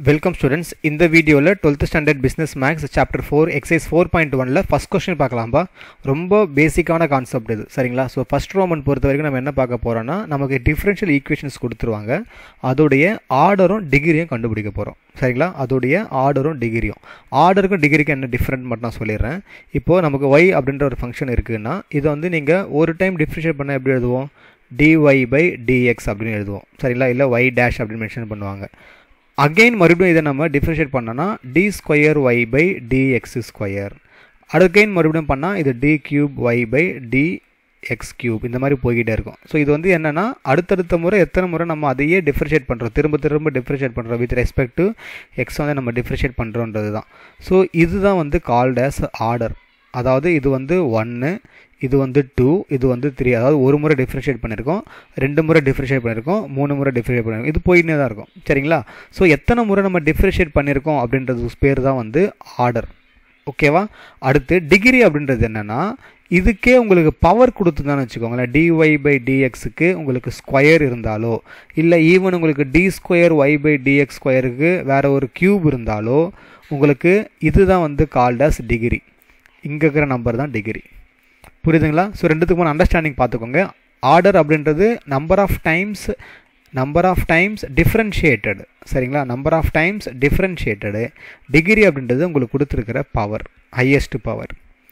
welcome students இந்த வீடியோவில் twelfth standard business maths chapter four exercise four point ஒனில் first question பார்க்கலாம்பா ரொம்ப பேசிக்கான கான்செப்ட் இது சரிங்களா ஸோ ஃபஸ்ட் ரோமன் பொறுத்த வரைக்கும் நம்ம என்ன பார்க்க போகிறோம்னா நமக்கு டிஃப்ரென்ஷியல் ஈக்குவேஷன்ஸ் கொடுத்துருவாங்க அதோடைய ஆர்டரும் டிகிரியும் கண்டுபிடிக்க போகிறோம் சரிங்களா அதோடைய ஆர்டரும் டிகிரியும் ஆர்டருக்கும் டிகிரிக்கும் என்ன டிஃப்ரெண்ட் மட்டும் நான் சொல்லிடுறேன் இப்போது நமக்கு ஒய் அப்படின்ற ஒரு ஃபங்க்ஷன் இருக்குன்னா இதை வந்து நீங்கள் ஒரு டைம் டிஃப்ரென்ஷியேட் பண்ண எப்படி எழுதுவோம் dy பை dx அப்படின்னு எழுதுவோம் சரிங்களா இல்லை y டேஷ் அப்படின்னு மென்ஷன் பண்ணுவாங்க அகெயின் மறுபடியும் இதை நம்ம டிஃப்ரென்ஷியேட் பண்ணோன்னா d square Y by dx square again மறுபடியும் பண்ணால் இது d cube Y by d x cube இந்த மாதிரி போய்கிட்டே இருக்கும் ஸோ இது வந்து என்னென்னா அடுத்தடுத்த முறை எத்தனை முறை நம்ம அதையே டிஃப்ரென்ஷியேட் பண்ணுறோம் திரும்ப திரும்ப டிஃப்ரென்ஷியேட் பண்ணுறோம் வித் ரெஸ்பெக்ட் டு எக்ஸ் வந்து நம்ம டிஃப்ரென்ஷியேட் பண்ணுறோன்றது தான் ஸோ இதுதான் வந்து கால்ட் ஆஸ் ஆர்டர் அதாவது இது வந்து ஒன்று இது வந்து டூ இது வந்து த்ரீ அதாவது ஒரு முறை டிஃப்ரென்ஷியேட் பண்ணியிருக்கோம் ரெண்டு முறை டிஃப்ரென்ஷியேட் பண்ணியிருக்கோம் மூணு முறை டிஃப்ரென்ஷியேட் பண்ணியிருக்கோம் இது போயின்னே தான் இருக்கும் சரிங்களா ஸோ எத்தனை முறை நம்ம டிஃப்ரென்ஷியேட் பண்ணியிருக்கோம் அப்படின்றது பேர் தான் வந்து ஆர்டர் ஓகேவா அடுத்து டிகிரி அப்படின்றது என்னென்னா இதுக்கே உங்களுக்கு பவர் கொடுத்துதான்னு வச்சுக்கோங்களேன் டிஒய் பை டிஎக்ஸுக்கு உங்களுக்கு ஸ்கொயர் இருந்தாலோ இல்லை ஈவன் உங்களுக்கு d square Y by dx ஸ்கொயருக்கு வேறு ஒரு க்யூப் இருந்தாலோ உங்களுக்கு இதுதான் வந்து கால்டாஸ் டிகிரி இங்கே இருக்கிற நம்பர் தான் டிகிரி புரியுதுங்களா ஸோ ரெண்டுத்துக்குமான அண்டர்ஸ்டாண்டிங் பார்த்துக்கோங்க ஆர்டர் அப்படின்றது number of times number of times differentiated சரிங்களா number of times differentiated degree அப்படின்றது உங்களுக்கு கொடுத்துருக்கிற பவர் ஹையஸ்ட் பவர்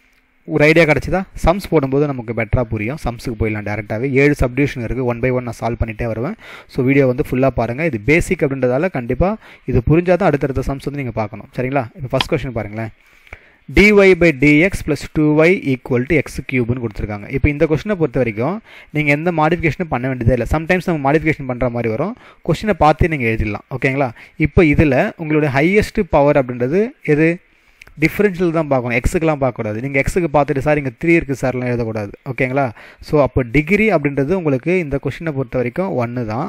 ஒரு ஐடியா கிடச்சிதா சம்ஸ் போடும்போது நமக்கு பெட்டராக புரியும் சம்ஸுக்கு போயிடலாம் டேரெக்டாகவே ஏழு சப்டிவிஷன் இருக்குது ஒன் பை ஒன் நான் சால்வ் பண்ணிகிட்டே வருவேன் ஸோ வீடியோ வந்து ஃபுல்லாக பாருங்கள் இது பேசிக் அப்படின்றதால கண்டிப்பாக இது புரிஞ்சால் தான் அடுத்தடுத்த சம்ஸ் வந்து நீங்கள் பார்க்கணும் சரிங்களா இப்போ ஃபஸ்ட் கொஸ்டின் பாருங்களேன் dy by dx plus two y equal to x க்யூப்னு கொடுத்துருக்காங்க இப்போ இந்த கொஸ்டினை பொறுத்த வரைக்கும் நீங்கள் எந்த மாடிஃபிகேஷனும் பண்ண வேண்டியதே இல்லை சம்டைம்ஸ் நம்ம மாடிஃபிகேஷன் பண்ணுற மாதிரி வரும் கொஸ்டினை பார்த்தே நீங்கள் எழுதிடலாம் ஓகேங்களா இப்போ இதில் உங்களுடைய ஹையஸ்ட் பவர் அப்படின்றது எது டிஃப்ரென்ஷியல் தான் பார்க்கணும் எக்ஸுக்கெலாம் பார்க்கக்கூடாது நீங்கள் எக்ஸுக்கு பார்த்துட்டு சார் இங்கே த்ரீ இருக்குது சார்லாம் எழுதக்கூடாது ஓகேங்களா ஸோ அப்போ டிகிரி அப்படின்றது உங்களுக்கு இந்த கொஸ்டினை பொறுத்த வரைக்கும் ஒன்று தான்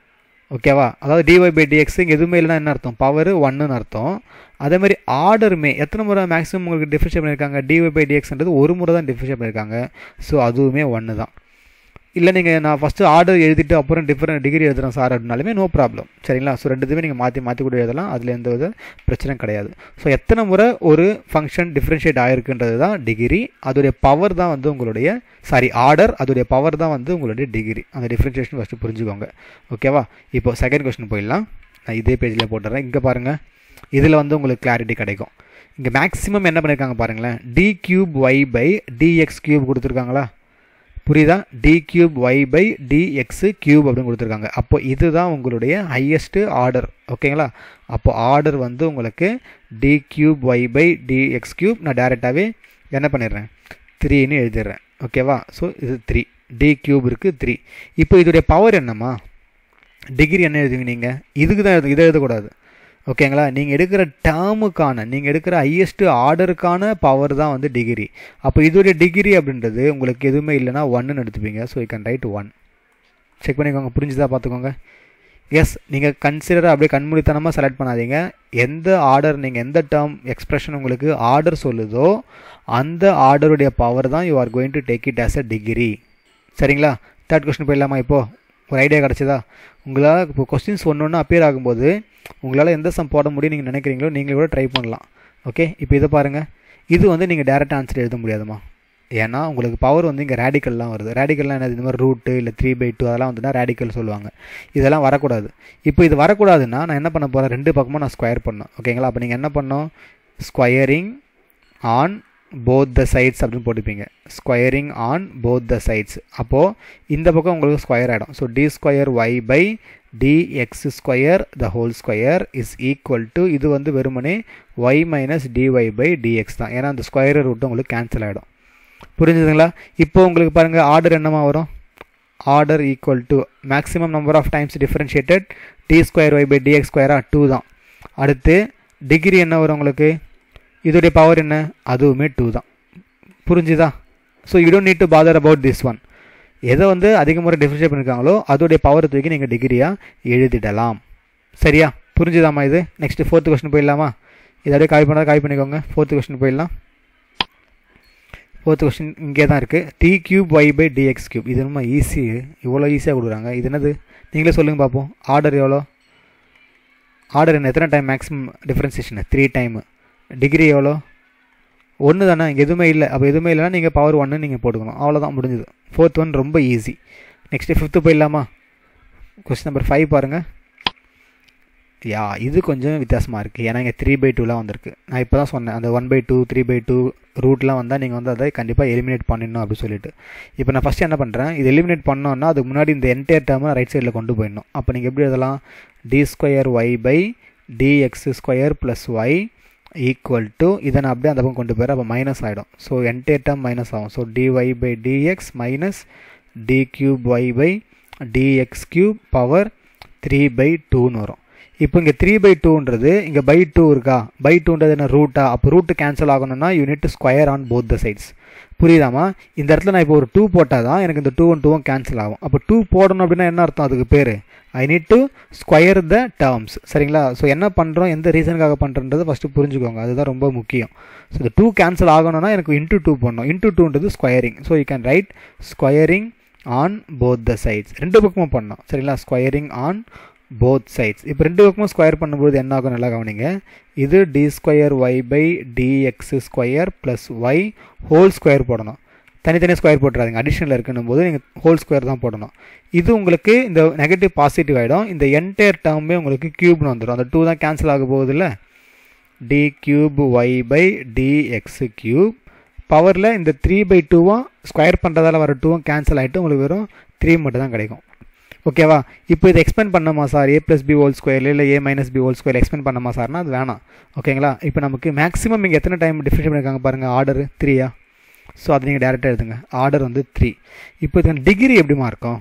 ஓகேவா அதாவது டிஒய் பை டிஎக்ஸ் இங்கே எதுவுமே இல்லைனா என்ன அர்த்தம் பவர் ஒன்றுன்னு அர்த்தம் அதே மாதிரி ஆர்டருமே எத்தனை முறை மேக்ஸிமம் உங்களுக்கு டிஃப்ரென்ஷியேட் பண்ணியிருக்காங்க டிஒய் பை டிஎக்ஸ்ன்றது ஒரு முறை தான் டிஃப்ரென்ஷியேட் பண்ணியிருக்காங்க ஸோ அதுவுமே ஒன்று தான் இல்லை நீங்கள் நான் ஃபஸ்ட்டு ஆர்டர் எழுதிட்டு அப்புறம் டிஃப்ரெண்ட் டிகிரி எழுதுகிறேன் சார் அப்படின்னாலுமே நோ ப்ராப்ளம் சரிங்களா ஸோ ரெண்டுத்துமே நீங்கள் மாற்றி மாற்றி கூட எழுதலாம் அதில் எந்த வித பிரச்சனையும் கிடையாது ஸோ எத்தனை முறை ஒரு ஃபங்க்ஷன் டிஃப்ரென்ஷியேட் ஆகிருக்குன்றது தான் டிகிரி அதோடைய பவர் தான் வந்து உங்களுடைய சாரி ஆர்டர் அதோடைய பவர் தான் வந்து உங்களுடைய டிகிரி அந்த டிஃப்ரென்ஷியேஷன் ஃபஸ்ட்டு புரிஞ்சுக்கோங்க ஓகேவா இப்போ செகண்ட் கொஸ்டின் போயிடலாம் நான் இதே பேஜில் போட்டுறேன் இங்கே பாருங்கள் இதில் வந்து உங்களுக்கு கிளாரிட்டி கிடைக்கும் இங்கே மேக்ஸிமம் என்ன பண்ணியிருக்காங்க பாருங்களேன் d cube Y by dx cube கொடுத்துருக்காங்களா புரியுதா d cube Y by dx cube அப்படின்னு கொடுத்துருக்காங்க அப்போ இதுதான் உங்களுடைய ஹையஸ்ட்டு ஆர்டர் ஓகேங்களா அப்போ ஆர்டர் வந்து உங்களுக்கு d cube Y by dx cube நான் டேரெக்டாகவே என்ன பண்ணிடுறேன் த்ரீன்னு எழுதிடுறேன் ஓகேவா ஸோ இது த்ரீ டி கியூப் இருக்குது த்ரீ இப்போ இதோடைய பவர் என்னம்மா டிகிரி என்ன எழுதுவீங்க நீங்கள் இதுக்கு தான் எழுது இதை எழுதக்கூடாது ஓகேங்களா நீங்கள் எடுக்கிற டேர்முக்கான நீங்கள் எடுக்கிற ஹையஸ்ட்டு ஆர்டருக்கான பவர் தான் வந்து டிகிரி அப்போ இதோடைய டிகிரி அப்படின்றது உங்களுக்கு எதுவுமே இல்லைனா ஒன்றுன்னு எடுத்துப்பீங்க so you can write one check பண்ணிக்கோங்க புரிஞ்சுதா பார்த்துக்கோங்க எஸ் நீங்கள் கன்சிடராக அப்படியே கண்மூடித்தனமாக செலக்ட் பண்ணாதீங்க எந்த ஆர்டர் நீங்கள் எந்த டேர்ம் எக்ஸ்ப்ரெஷன் உங்களுக்கு ஆர்டர் சொல்லுதோ அந்த ஆர்டருடைய பவர் தான் you are going to take it as a degree சரிங்களா தேர்ட் கொஸ்டின் போயிடலாமா இப்போது ஒரு ஐடியா கிடச்சிதா உங்களால் இப்போ கொஸ்டின்ஸ் ஒன்று ஒன்று அப்பியர் ஆகும்போது உங்களால் எந்த சம் போட முடியும் நீங்கள் நினைக்கிறீங்களோ நீங்கள் கூட ட்ரை பண்ணலாம் ஓகே இப்போ இதை பாருங்கள் இது வந்து நீங்கள் டேரெக்டாக ஆன்சர் எழுத முடியாதுமா ஏன்னா உங்களுக்கு பவர் வந்து இங்கே ரேடிக்கல்லாம் வருது ரேடிக்கல்லாம் என்னது இந்த மாதிரி ரூட்டு இல்லை த்ரீ பை டூ அதெல்லாம் வந்துன்னா ரேடிக்கல் சொல்லுவாங்க இதெல்லாம் வரக்கூடாது இப்போ இது வரக்கூடாதுன்னா நான் என்ன பண்ண போகிறேன் ரெண்டு பக்கமும் நான் ஸ்கொயர் பண்ணோம் ஓகேங்களா அப்போ நீங்கள் என்ன பண்ணோம் squaring on both the sides அப்படின்னு போட்டுப்பீங்க squaring on both the sides அப்போது இந்த பக்கம் உங்களுக்கு ஸ்கொயர் ஆகிடும் so d square Y by dx square the whole square is equal to இது வந்து வெறுமனே y minus dy by dx தான் ஏன்னா அந்த ஸ்கொயர் ரூட்டு உங்களுக்கு கேன்சல் ஆகிடும் புரிஞ்சுதுங்களா இப்போ உங்களுக்கு பாருங்கள் ஆர்டர் என்னமா வரும் order equal to maximum number of times differentiated d square Y by dx ஸ்கொயராக டூ தான் அடுத்து டிகிரி என்ன வரும் உங்களுக்கு இதோடைய பவர் என்ன அதுவுமே டூ தான் புரிஞ்சுதா so you don't need to bother about this one எதை வந்து அதிக முறை டிஃப்ரென்ஷியேட் பண்ணியிருக்காங்களோ அதோடைய பவர் தூக்கி நீங்கள் டிகிரியாக எழுதிடலாம் சரியா புரிஞ்சுதாம்மா இது நெக்ஸ்ட்டு ஃபோர்த்து கொஸ்டின் போயிடலாமா இதோடய காய் பண்ணால் காய் பண்ணிக்கோங்க ஃபோர்த்து கொஸ்டின் போயிடலாம் ஃபோர்த்து கொஸ்டின் இங்கே தான் இருக்குது d cube Y by dx cube இது ரொம்ப ஈஸி இவ்வளோ ஈஸியாக கொடுக்குறாங்க இது என்னது நீங்களே சொல்லுங்கள் பார்ப்போம் ஆர்டர் எவ்வளோ ஆர்டர் என்ன எத்தனை time maximum differentiation three time degree எவ்வளோ ஒன்று தானே இங்கே எதுவுமே இல்லை அப்போ எதுவுமே இல்லைனா நீங்கள் பவர் ஒன்று நீங்கள் போட்டுக்கணும் அவ்வளோதான் முடிஞ்சுது ஃபோர்த் ஒன் ரொம்ப ஈஸி நெக்ஸ்ட்டு ஃபிஃப்த்து போயிடலாமா கொஸ்டின் நம்பர் ஃபைவ் பாருங்கள் யா இது கொஞ்சம் வித்தியாசமாக இருக்குது ஏன்னா இங்கே த்ரீ பை டூலாம் வந்திருக்கு நான் இப்போ தான் சொன்னேன் அந்த one by two three by two ரூட்லாம் வந்தால் நீங்கள் வந்து அதை கண்டிப்பாக எலிமினேட் பண்ணிடணும் அப்படின்னு சொல்லிட்டு இப்போ நான் ஃபஸ்ட்டு என்ன பண்ணுறேன் இது எலிமினேட் பண்ணோன்னா அதுக்கு முன்னாடி இந்த என்டையர் டேர்மை ரைட் சைடில் கொண்டு போயிடணும் அப்போ நீங்கள் எப்படி எழுதலாம் d square Y by dx square plus y equal to இதை நான் அப்படியே அந்த பக்கம் கொண்டு போயிடுறேன் அப்போ மைனஸ் ஆகிடும் ஸோ என்டையர் டேர்ம் மைனஸ் ஆகும் so dy by dx minus d cube Y by dx cube power three by டூன்னு வரும் இப்போ இங்கே த்ரீ பை டூன்றது இங்கே பை டூ இருக்கா பை டூன்றது என்ன ரூட்டா அப்போ ரூட்டு கேன்சல் ஆகணும்னா unit square on both the sides புரியுதாமா இந்த இடத்துல நான் இப்போ ஒரு டூ போட்டால் தான் எனக்கு இந்த டூவும் டூவும் கேன்சல் ஆகும் அப்போ டூ போடணும் அப்படின்னா என்ன அர்த்தம் அதுக்கு பேர் I need to square the terms சரிங்களா ஸோ என்ன பண்ணுறோம் எந்த ரீசனுக்காக பண்ணுறன்றது ஃபஸ்ட்டு புரிஞ்சுக்கோங்க அதுதான் ரொம்ப முக்கியம் ஸோ இந்த டூ கேன்சல் ஆகணும்னா எனக்கு இன்ட்டு டூ பண்ணணும் இன்ட்டு டூன்றது squaring so you can write squaring on both the sides ரெண்டு பக்கமும் பண்ணோம் சரிங்களா ஸ்கொயரிங் ஆன் போத் சைட்ஸ் இப்போ ரெண்டு பக்கமும் ஸ்கொயர் பண்ணும்போது என்ன ஆகும் நல்லா கவனிங்க இது d square Y by dx square plus y whole square போடணும் தனித்தனியாக ஸ்கொயர் போட்டுறாதீங்க அடிஷனில் இருக்குன்னும் போது நீங்கள் ஹோல் ஸ்கொயர் தான் போடணும் இது உங்களுக்கு இந்த நெகட்டிவ் பாசிட்டிவ் ஆகிடும் இந்த என்டையர் டேர்மே உங்களுக்கு க்யூப்னு வந்துடும் அந்த டூ தான் கேன்சல் ஆக போகுது இல்லை d cube Y by dx cube பவரில் இந்த த்ரீ பை டூவும் ஸ்கொயர் பண்ணுறதால வர டூவும் கேன்சல் ஆகிட்டு உங்களுக்கு வெறும் த்ரீ மட்டும் தான் கிடைக்கும் ஓகேவா இப்போ இதை எக்ஸ்பெண்ட் பண்ணமா sir A plus B whole square இல்லை A minus B whole square expand பண்ணமா சார்னா அது வேணாம் ஓகேங்களா இப்போ நமக்கு மேக்ஸிமம் இங்கே எத்தனை டைம் டிஃப்ரெண்ட் பண்ணியிருக்காங்க பாருங்கள் ஆர்டர் த்ரீயா ஸோ அதை நீங்கள் டேரெக்டாக எழுதுங்க ஆர்டர் வந்து த்ரீ இப்போ இதுக்கான டிகிரி எப்படிமா இருக்கும்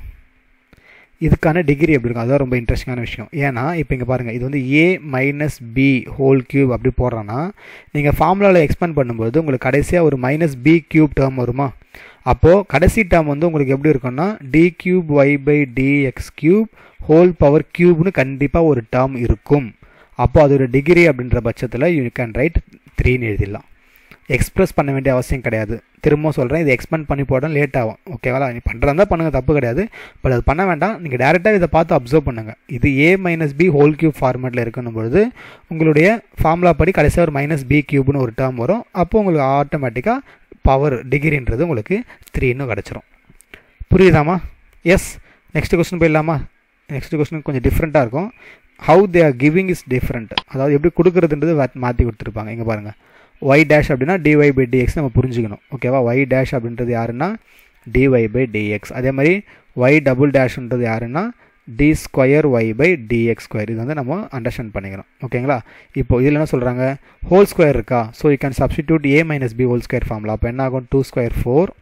இதுக்கான டிகிரி எப்படி இருக்கும் அதுதான் ரொம்ப இன்ட்ரெஸ்டிங்கான விஷயம் ஏன்னா இப்போ இங்கே பாருங்கள் இது வந்து A minus B whole cube அப்படி போடுறோன்னா நீங்கள் ஃபார்முலாவில் எக்ஸ்பெண்ட் பண்ணும்போது உங்களுக்கு கடைசியாக ஒரு மைனஸ் பி கியூப் டேர்ம் வருமா அப்போது கடைசி டேர்ம் வந்து உங்களுக்கு எப்படி இருக்கும்னா D cube Y by dx cube whole power கியூப்னு கண்டிப்பாக ஒரு டேர்ம் இருக்கும் அப்போ அதோட டிகிரி அப்படின்ற பட்சத்தில் யூ கேன் ரைட் த்ரீன்னு எழுதிடலாம் எக்ஸ்ப்ரெஸ் பண்ண வேண்டிய அவசியம் கிடையாது திரும்ப சொல்கிறேன் இதை எக்ஸ்பெண்ட் பண்ணி போட லேட் ஆகும் ஓகேவா நீ பண்ணுறதா பண்ணுங்கள் தப்பு கிடையாது பட் அது பண்ண வேண்டாம் நீங்கள் டேரெக்டாக இதை பார்த்து அப்சர்வ் பண்ணுங்கள் இது A minus B whole cube ஃபார்மேட்டில் இருக்கணும் பொழுது உங்களுடைய ஃபார்முலா படி கடைசியாக ஒரு மைனஸ் பி கியூப்னு ஒரு டேர்ம் வரும் அப்போ உங்களுக்கு ஆட்டோமேட்டிக்காக பவர் டிகிரின்றது உங்களுக்கு த்ரீன்னு கிடச்சிரும் புரியுதாமா எஸ் நெக்ஸ்ட் கொஸ்டின் போயிடலாமா நெக்ஸ்ட் கொஸ்டின் கொஞ்சம் டிஃப்ரெண்ட்டாக இருக்கும் how they are giving is different அதாவது எப்படி கொடுக்குறதுன்றது மாற்றி கொடுத்துருப்பாங்க இங்கே பாருங்கள் ஒய் டேஷ் அப்படின்னா டிஒய் பை டிஎக்ஸ் நம்ம புரிஞ்சுக்கணும் ஓகேவா ஒய் டேஷ் அப்படின்றது யாருன்னா டிஒய் பை டிஎக்ஸ் அதே மாதிரி ஒய் டபுள் டேஷ்ன்றது யாருன்னா D square Y by dx square இது வந்து நம்ம அண்டர்ஸ்டாண்ட் பண்ணிக்கிறோம் ஓகேங்களா இப்போ இதில் என்ன சொல்கிறாங்க ஹோல் ஸ்கொயர் இருக்கா so you can substitute A minus B whole square ஃபார்ம்லாம் அப்போ என்ன ஆகும் two square four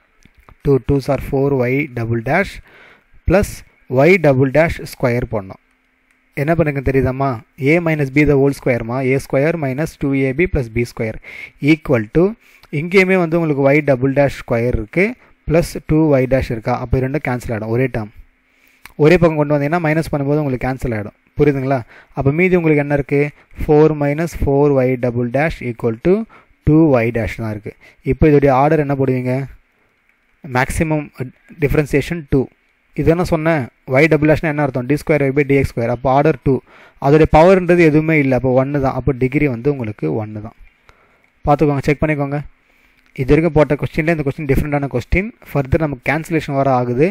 two twos are four Y double dash plus Y double dash square போடணும் என்ன பண்ணுங்க தெரியுதாம்மா A minus B the whole ஸ்கொயர்மா A square minus two AB plus B square equal to இங்கேயுமே வந்து உங்களுக்கு ஒய் டபுள் டேஷ் ஸ்கொயர் இருக்குது plus two Y dash இருக்கா அப்போ ரெண்டும் கேன்சல் ஆகிடும் ஒரே டேர்ம் ஒரே பக்கம் கொண்டு வந்தீங்கன்னா மைனஸ் பண்ணும்போது உங்களுக்கு கேன்சல் ஆகிடும் புரியுதுங்களா அப்போ மீதி உங்களுக்கு என்ன இருக்குது four minus four Y double dash equal to two Y dash தான் இருக்குது இப்போ இதோடைய ஆர்டர் என்ன போடுவீங்க மேக்ஸிமம் டிஃப்ரென்சியேஷன் டூ இது என்ன சொன்னேன் ஒய் டபுள் டேஷ்னா என்ன அர்த்தம் D square Y by dx square அப்போ ஆர்டர் டூ அதோடைய பவர்ன்றது எதுவுமே இல்லை அப்போ ஒன்று தான் அப்போ டிகிரி வந்து உங்களுக்கு ஒன்று தான் பார்த்துக்கோங்க செக் பண்ணிக்கோங்க இது வரைக்கும் போட்ட கொஸ்டினில் இந்த கொஸ்டின் டிஃப்ரெண்ட்டான கொஸ்டின் ஃபர்தர் நமக்கு கேன்சலேஷன் வர ஆகுது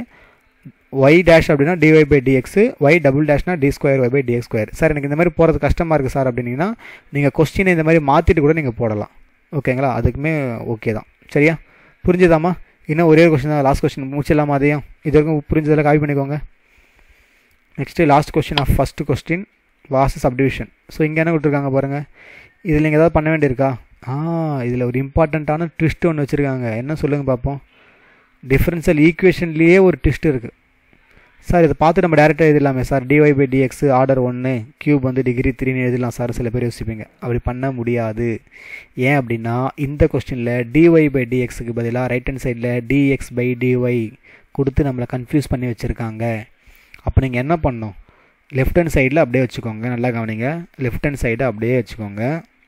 ஒய் டேஷ் அப்படின்னா DY by DX Y double டேஷ்னா D square Y by dx square sir எனக்கு இந்த மாதிரி போகிறது கஷ்டமாக இருக்குது சார் அப்படின்னீங்கன்னா நீங்கள் கொஸ்டினை இந்த மாதிரி மாற்றிட்டு கூட நீங்கள் போடலாம் ஓகேங்களா அதுக்குமே ஓகே தான் சரியா புரிஞ்சுதாம்மா இன்னும் ஒரே கொஸ்டின் தான் லாஸ்ட் கொஸ்டின் முடிச்சிடலாமா அதையும் இது வரைக்கும் புரிஞ்சதில் காப்பி பண்ணிக்கோங்க next last question of first question was subdivision so இங்கே என்ன கொடுத்துருக்காங்க பாருங்கள் இதில் நீங்கள் ஏதாவது பண்ண வேண்டியிருக்கா ஆ இதில் ஒரு இம்பார்ட்டண்ட்டான ட்விஸ்ட் ஒன்று வச்சுருக்காங்க என்ன சொல்லுங்கள் பார்ப்போம் டிஃப்ரென்ஷியல் ஈக்குவேஷன்லேயே ஒரு ட்விஸ்ட் இருக்குது சார் இதை பார்த்து நம்ம டேரெக்டாக எழுதலாமே sir DY by DX order ஒன்று கியூப் வந்து டிகிரி த்ரீன்னு எழுதலாம் சார் சில பேர் யோசிப்பீங்க அப்படி பண்ண முடியாது ஏன் அப்படின்னா இந்த கொஸ்டினில் டிஒய் பை டிஎக்ஸுக்கு பதிலாக ரைட் ஹேண்ட் சைடில் டிஎக்ஸ் பை டிஒய் கொடுத்து நம்மளை கன்ஃபியூஸ் பண்ணி வச்சுருக்காங்க அப்போ நீங்கள் என்ன பண்ணணும் லெஃப்ட் ஹேண்ட் சைடில் அப்படியே வச்சுக்கோங்க நல்லா கவனிங்க லெஃப்ட் ஹேண்ட் சைடு அப்படியே வச்சுக்கோங்க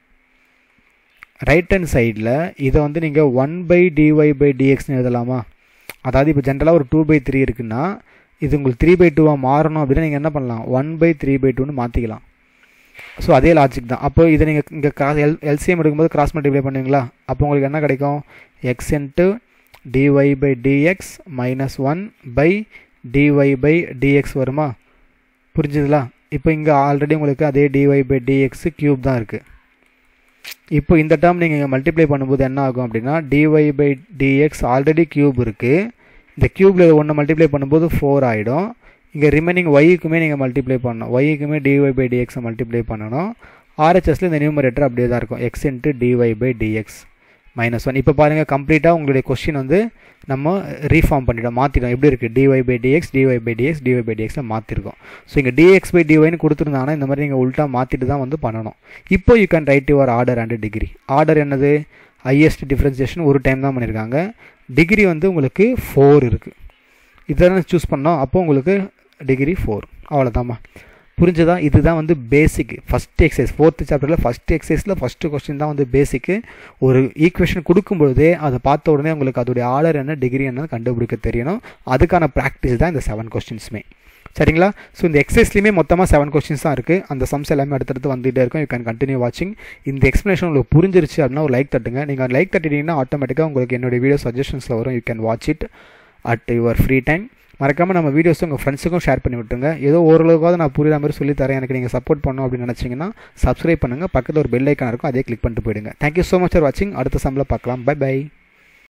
ரைட் ஹேண்ட் சைடில் இதை வந்து நீங்கள் ஒன் பை டிஒய் பை டிஎக்ஸ்னு எழுதலாமா அதாவது இப்போ ஜென்ரலாக ஒரு டூ பை த்ரீ இருக்குன்னா இது உங்களுக்கு த்ரீ பை டூவாக மாறணும் அப்படின்னா நீங்கள் என்ன பண்ணலாம் ஒன் பை த்ரீ பை டூன்னு மாற்றிக்கலாம் ஸோ அதே லாஜிக் தான் அப்போ இதை நீங்கள் இங்கே கிராஸ் எல் எல்சிஎம் எடுக்கும்போது கிராஸ் மல்டிப்ளை பண்ணுவீங்களா அப்போ உங்களுக்கு என்ன கிடைக்கும் X into DY by dx minus one by DY by DX வருமா புரிஞ்சுதுங்களா இப்போ இங்கே ஆல்ரெடி உங்களுக்கு அதே டிஒய் பை டிஎக்ஸ் க்யூப் தான் இருக்குது இப்போ இந்த டேர்ம் நீங்கள் இங்கே மல்டிப்ளை பண்ணும்போது என்ன ஆகும் அப்படின்னா DY by DX already cube இருக்குது இந்த க்யூப்பில் ஒன்று மல்டிப்ளை பண்ணும்போது ஃபோர் ஆகிடும் இங்கே ரிமைனிங் ஒய்க்குமே நீங்கள் மல்டிப்ளை பண்ணணும் ஒய்க்குமே டிஒய் பை டிஎக்ஸை மல்டிப்ளை பண்ணணும் ஆர்ஹெச்எஸில் இந்த நியூமரேட்டர் அப்படியே தான் இருக்கும் X into DY by dx minus one இப்போ பாருங்கள் கம்ப்ளீட்டாக உங்களுடைய கொஸ்டின் வந்து நம்ம ரீஃபார்ம் பண்ணிட்டோம் மாற்றிட்டோம் எப்படி இருக்குது DY by DX DY by DX DY by டிஎக்ஸில் மாற்றிருக்கோம் ஸோ இங்கே டிஎக்ஸ் பை டிஒய்னு கொடுத்துருந்தாங்கன்னா இந்த மாதிரி நீங்கள் உல்ட்டா மாற்றிட்டு தான் வந்து பண்ணணும் இப்போ you can write your order and degree order என்னது ஹையஸ்ட் டிஃப்ரென்சியேஷன் ஒரு டைம் தான் பண்ணியிருக்காங்க டிகிரி வந்து உங்களுக்கு ஃபோர் இருக்குது இதெல்லாம் சூஸ் பண்ணோம் அப்போ உங்களுக்கு டிகிரி ஃபோர் அவ்வளோதாம்மா புரிஞ்சதா இதுதான் வந்து பேசிக் ஃபஸ்ட் எக்ஸசைஸ் ஃபோர்த்து சாப்டரில் ஃபஸ்ட் எக்ஸசைஸில் ஃபஸ்ட்டு கொஸ்டின் தான் வந்து பேசிக்கு ஒரு ஈக்குவேஷன் கொடுக்கும்பொழுதே அதை பார்த்த உடனே உங்களுக்கு அதோடைய ஆர்டர் என்ன டிகிரி என்ன கண்டுபிடிக்க தெரியணும் அதுக்கான ப்ராக்டிஸ் தான் இந்த செவன் கொஸ்டின்ஸுமே சரிங்களா ஸோ இந்த எக்ஸசைஸ்லையுமே மொத்தமாக செவன் கொஸ்டின்ஸ் தான் இருக்குது அந்த சம்ஸ் எல்லாமே அடுத்தடுத்து வந்துகிட்டே இருக்கும் யூ கேன் கண்டினியூ வாட்சிங் இந்த எக்ஸ்ப்ளனேஷன் உங்களுக்கு புரிஞ்சிருச்சு அப்படின்னா ஒரு லைக் தட்டுங்க நீங்கள் லைக் தட்டிட்டீங்கன்னா ஆட்டோமேட்டிக்காக உங்களுக்கு என்னுடைய வீடியோ சஜஷன்ஸில் வரும் you can watch it at your free time மறக்காமல் நம்ம வீடியோஸும் உங்கள் ஃப்ரெண்ட்ஸுக்கும் ஷேர் பண்ணி விட்டுருங்க ஏதோ ஓரளவுக்காவது நான் புரியுற மாதிரி சொல்லி தரேன் எனக்கு நீங்கள் சப்போர்ட் பண்ணணும் அப்படின்னு நினச்சிங்கன்னா சப்ஸ்கிரைப் பண்ணுங்கள் பக்கத்தில் ஒரு பெல் ஐக்கான் இருக்கும் அதே கிளிக் பண்ணிட்டு போயிடுங்க தேங்க்யூ ஸோ மச் ஃபார் வாட்சிங் அடுத்த சம்மில் பார்க்கலாம் பை பை